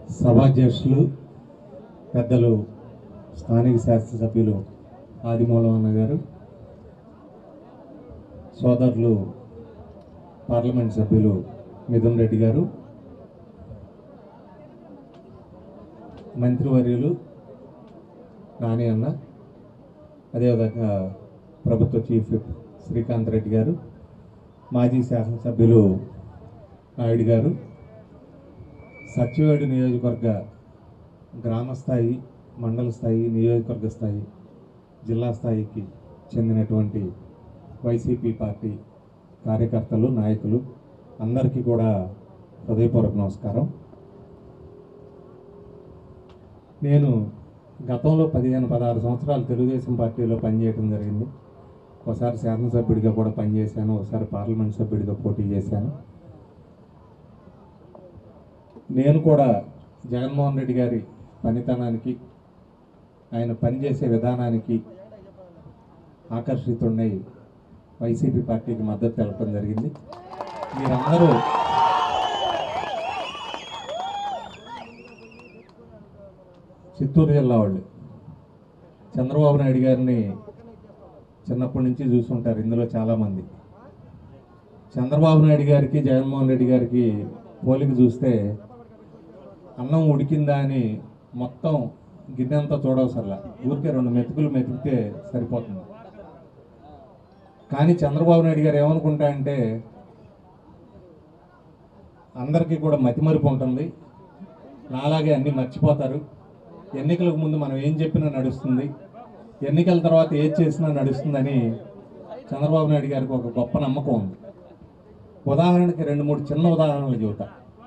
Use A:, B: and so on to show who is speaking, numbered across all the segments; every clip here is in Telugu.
A: సభాధ్యక్షులు పెద్దలు స్థానిక శాసనసభ్యులు ఆదిమూలం అన్న గారు సోదరులు పార్లమెంట్ సభ్యులు మిథున్ రెడ్డి గారు మంత్రివర్యులు నాని అన్న అదేవిధంగా ప్రభుత్వ చీఫ్ విప్ శ్రీకాంత్ రెడ్డి గారు మాజీ శాసనసభ్యులు నాయుడు గారు సత్యవేడు నియోజకవర్గ గ్రామ స్థాయి మండల స్థాయి నియోజకవర్గ స్థాయి జిల్లా స్థాయికి చెందినటువంటి వైసీపీ పార్టీ కార్యకర్తలు నాయకులు అందరికీ కూడా హృదయపూర్వక నమస్కారం నేను గతంలో పదిహేను పదహారు సంవత్సరాలు తెలుగుదేశం పార్టీలో పనిచేయడం జరిగింది ఒకసారి శాసనసభ్యుడిగా కూడా పనిచేశాను ఒకసారి పార్లమెంట్ సభ్యుడిగా పోటీ చేశాను నేను కూడా జగన్మోహన్ రెడ్డి గారి పనితనానికి ఆయన పనిచేసే విధానానికి ఆకర్షితున్నై వైసీపీ పార్టీకి మద్దతు తెలపడం జరిగింది మీరందరూ చిత్తూరు జిల్లా వాళ్ళు చంద్రబాబు నాయుడు గారిని చిన్నప్పటి నుంచి చూసుంటారు ఇందులో చాలామంది చంద్రబాబు నాయుడు గారికి జగన్మోహన్ రెడ్డి గారికి పోలిక చూస్తే అన్నం ఉడికిందా అని మొత్తం గిన్నెంతా చూడవసరలా ఊరికే రెండు మెతుకులు మెతికితే సరిపోతుంది కానీ చంద్రబాబు నాయుడు గారు ఏమనుకుంటా అంటే అందరికీ కూడా మతిమరుపు ఉంటుంది నాలాగే అన్నీ మర్చిపోతారు ఎన్నికలకు ముందు మనం ఏం చెప్పినా నడుస్తుంది ఎన్నికల తర్వాత ఏది చేసినా నడుస్తుందని చంద్రబాబు నాయుడు గారికి ఒక గొప్ప నమ్మకం ఉంది ఉదాహరణకి రెండు మూడు చిన్న ఉదాహరణలు చెబుతా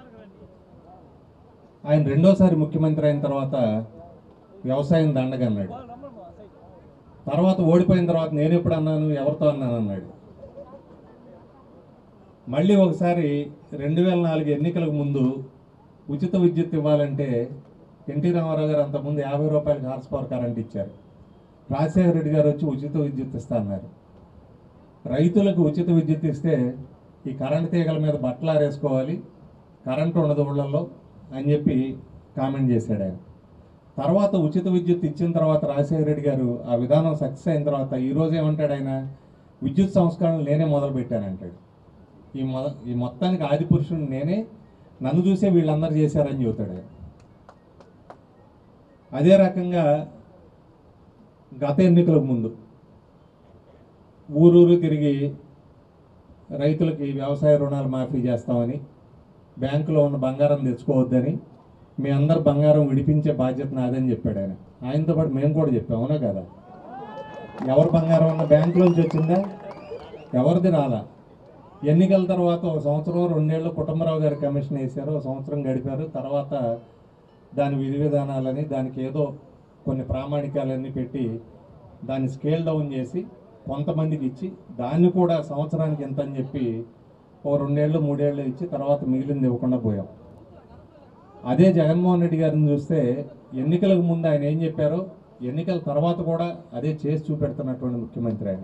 A: ఆయన రెండోసారి ముఖ్యమంత్రి అయిన తర్వాత వ్యవసాయం దండగా అన్నాడు తర్వాత ఓడిపోయిన తర్వాత నేను ఎప్పుడు అన్నాను ఎవరితో అన్నాను అన్నాడు మళ్ళీ ఒకసారి రెండు వేల నాలుగు ఎన్నికలకు ముందు ఉచిత విద్యుత్ ఇవ్వాలంటే ఎన్టీ రామారావు గారు అంతకుముందు యాభై రూపాయలకి హార్స్ పవర్ కరెంట్ ఇచ్చారు రాజశేఖర రెడ్డి గారు వచ్చి ఉచిత విద్యుత్ ఇస్తా అన్నారు రైతులకు ఉచిత విద్యుత్ ఇస్తే ఈ కరెంట్ తీగల మీద బట్టలు ఆరేసుకోవాలి కరెంట్ ఉండదు ఊళ్ళల్లో అని చెప్పి కామెంట్ చేశాడు ఆయన తర్వాత ఉచిత విద్యుత్ ఇచ్చిన తర్వాత రాజశేఖర రెడ్డి గారు ఆ విధానం సక్సెస్ అయిన తర్వాత ఈ రోజు ఏమంటాడు ఆయన విద్యుత్ సంస్కరణ నేనే మొదలు పెట్టానంటాడు ఈ మొద ఈ మొత్తానికి ఆది పురుషుడు నేనే నన్ను చూసే వీళ్ళందరూ చేశారని చెబుతాడు ఆయన అదే రకంగా గత ఎన్నికలకు ముందు ఊరూరు తిరిగి రైతులకి వ్యవసాయ రుణాలు మాఫీ చేస్తామని బ్యాంకులో ఉన్న బంగారం తెచ్చుకోవద్దని మీ అందరు బంగారం విడిపించే బాధ్యత నాదని చెప్పాడు ఆయన ఆయనతో పాటు మేము కూడా చెప్పాం అవునా కదా ఎవరు బంగారం ఉన్న బ్యాంకులోంచి వచ్చిందా ఎవరిది రాలా ఎన్నికల తర్వాత ఒక సంవత్సరం రెండేళ్ళు కుటుంబరావు గారి కమిషన్ వేశారు ఒక సంవత్సరం గడిపారు తర్వాత దాని విధి విధానాలని దానికి ఏదో కొన్ని ప్రామాణికాలన్నీ పెట్టి దాన్ని స్కేల్ డౌన్ చేసి కొంతమందికి ఇచ్చి దాన్ని కూడా సంవత్సరానికి ఎంత అని చెప్పి ఓ రెండేళ్ళు మూడేళ్ళు ఇచ్చి తర్వాత మిగిలింది ఇవ్వకుండా పోయాం అదే జగన్మోహన్ రెడ్డి గారిని చూస్తే ఎన్నికలకు ముందు ఆయన ఏం చెప్పారో ఎన్నికల తర్వాత కూడా అదే చేసి చూపెడుతున్నటువంటి ముఖ్యమంత్రి ఆయన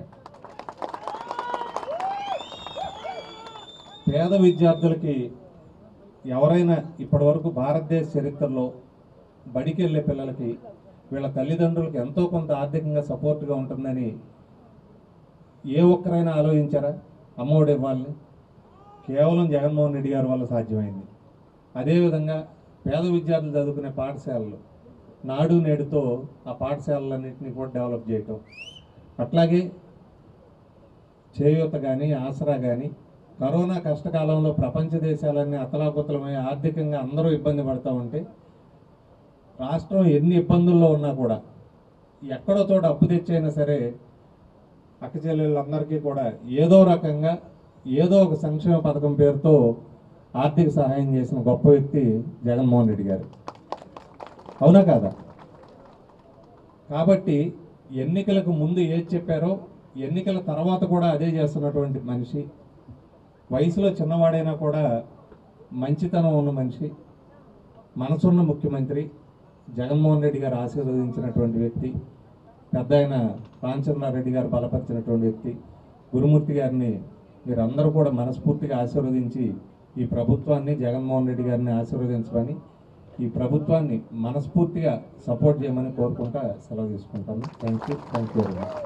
A: పేద విద్యార్థులకి ఎవరైనా ఇప్పటివరకు భారతదేశ చరిత్రలో బడికి వెళ్ళే పిల్లలకి వీళ్ళ తల్లిదండ్రులకు ఎంతో కొంత ఆర్థికంగా సపోర్ట్గా ఉంటుందని ఏ ఒక్కరైనా ఆలోచించారా అమ్మఒడి ఇవ్వాలని కేవలం జగన్మోహన్ రెడ్డి గారి వల్ల సాధ్యమైంది అదేవిధంగా పేద విద్యార్థులు చదువుకునే పాఠశాలలు నాడు నేడుతో ఆ పాఠశాలలన్నింటినీ కూడా డెవలప్ చేయటం అట్లాగే చేయూత కానీ ఆసరా కానీ కరోనా కష్టకాలంలో ప్రపంచ దేశాలన్నీ అతలాకుతలమై ఆర్థికంగా అందరూ ఇబ్బంది పడతా ఉంటే రాష్ట్రం ఎన్ని ఇబ్బందుల్లో ఉన్నా కూడా ఎక్కడో చోట అప్పు తెచ్చైనా సరే అక్క చెల్లెళ్ళందరికీ కూడా ఏదో రకంగా ఏదో ఒక సంక్షేమ పథకం పేరుతో ఆర్థిక సహాయం చేసిన గొప్ప వ్యక్తి జగన్మోహన్ రెడ్డి గారు అవునా కాదా కాబట్టి ఎన్నికలకు ముందు ఏది చెప్పారో ఎన్నికల తర్వాత కూడా అదే చేస్తున్నటువంటి మనిషి వయసులో చిన్నవాడైనా కూడా మంచితనం ఉన్న మనిషి మనసున్న ముఖ్యమంత్రి జగన్మోహన్ రెడ్డి గారు ఆశీర్వదించినటువంటి వ్యక్తి పెద్ద ఆయన రామచంద్రారెడ్డి గారు బలపరిచినటువంటి వ్యక్తి గురుమూర్తి గారిని మీరందరూ కూడా మనస్ఫూర్తిగా ఆశీర్వదించి ఈ ప్రభుత్వాన్ని జగన్మోహన్ రెడ్డి గారిని ఆశీర్వదించమని ఈ ప్రభుత్వాన్ని మనస్ఫూర్తిగా సపోర్ట్ చేయమని కోరుకుంటా సెలవు తీసుకుంటాను thank you thank you very much